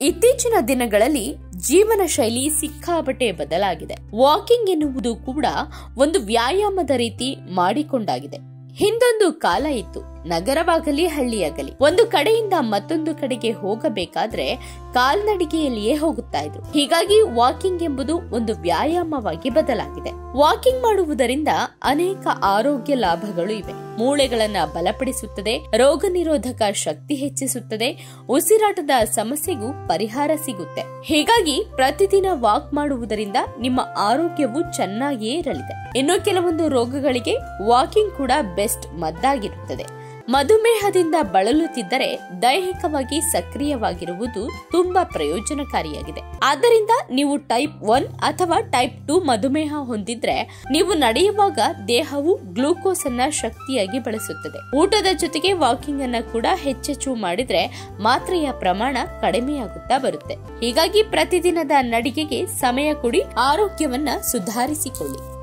ಇತ್ತೀಚಿನ ದಿನಗಳಲ್ಲಿ ಜೀವನ ಶೈಲಿ ಸಿಕ್ಕಾಪಟ್ಟೆ ಬದಲಾಗಿದೆ ವಾಕಿಂಗ್ ಎನ್ನುವುದು ಕೂಡ ಒಂದು ವ್ಯಾಯಾಮದ ರೀತಿ ಮಾಡಿಕೊಂಡಾಗಿದೆ ಹಿಂದೊಂದು ಕಾಲ ಇತ್ತು ನಗರವಾಗಲಿ ಹಳ್ಳಿಯಾಗಲಿ ಒಂದು ಕಡೆಯಿಂದ ಮತ್ತೊಂದು ಕಡೆಗೆ ಹೋಗಬೇಕಾದ್ರೆ ಕಾಲ್ನಡಿಗೆಯಲ್ಲಿಯೇ ಹೋಗುತ್ತಾ ಇದ್ರು ಹೀಗಾಗಿ ವಾಕಿಂಗ್ ಎಂಬುದು ಒಂದು ವ್ಯಾಯಾಮವಾಗಿ ಬದಲಾಗಿದೆ ವಾಕಿಂಗ್ ಮಾಡುವುದರಿಂದ ಅನೇಕ ಆರೋಗ್ಯ ಲಾಭಗಳು ಇವೆ ಮೂಳೆಗಳನ್ನ ಬಲಪಡಿಸುತ್ತದೆ ರೋಗ ನಿರೋಧಕ ಶಕ್ತಿ ಹೆಚ್ಚಿಸುತ್ತದೆ ಉಸಿರಾಟದ ಸಮಸ್ಯೆಗೂ ಪರಿಹಾರ ಸಿಗುತ್ತೆ ಹೀಗಾಗಿ ಪ್ರತಿದಿನ ವಾಕ್ ಮಾಡುವುದರಿಂದ ನಿಮ್ಮ ಆರೋಗ್ಯವು ಚೆನ್ನಾಗಿಯೇ ಇರಲಿದೆ ಇನ್ನು ಕೆಲವೊಂದು ರೋಗಗಳಿಗೆ ವಾಕಿಂಗ್ ಕೂಡ ಬೆಸ್ಟ್ ಮದ್ದಾಗಿರುತ್ತದೆ ಮಧುಮೇಹದಿಂದ ಬಳಲುತ್ತಿದ್ದರೆ ದೈಹಿಕವಾಗಿ ಸಕ್ರಿಯವಾಗಿರುವುದು ತುಂಬಾ ಪ್ರಯೋಜನಕಾರಿಯಾಗಿದೆ ಆದ್ದರಿಂದ ನೀವು ಟೈಪ್ ಒನ್ ಅಥವಾ ಟೈಪ್ ಟೂ ಮಧುಮೇಹ ಹೊಂದಿದ್ರೆ ನೀವು ನಡೆಯುವಾಗ ದೇಹವು ಗ್ಲೂಕೋಸ್ ಅನ್ನ ಶಕ್ತಿಯಾಗಿ ಬಳಸುತ್ತದೆ ಊಟದ ಜೊತೆಗೆ ವಾಕಿಂಗ್ ಅನ್ನ ಕೂಡ ಹೆಚ್ಚೆಚ್ಚು ಮಾಡಿದ್ರೆ ಮಾತ್ರೆಯ ಪ್ರಮಾಣ ಕಡಿಮೆಯಾಗುತ್ತಾ ಬರುತ್ತೆ ಹೀಗಾಗಿ ಪ್ರತಿದಿನದ ನಡಿಗೆಗೆ ಸಮಯ ಕೊಡಿ ಆರೋಗ್ಯವನ್ನ ಸುಧಾರಿಸಿಕೊಳ್ಳಿ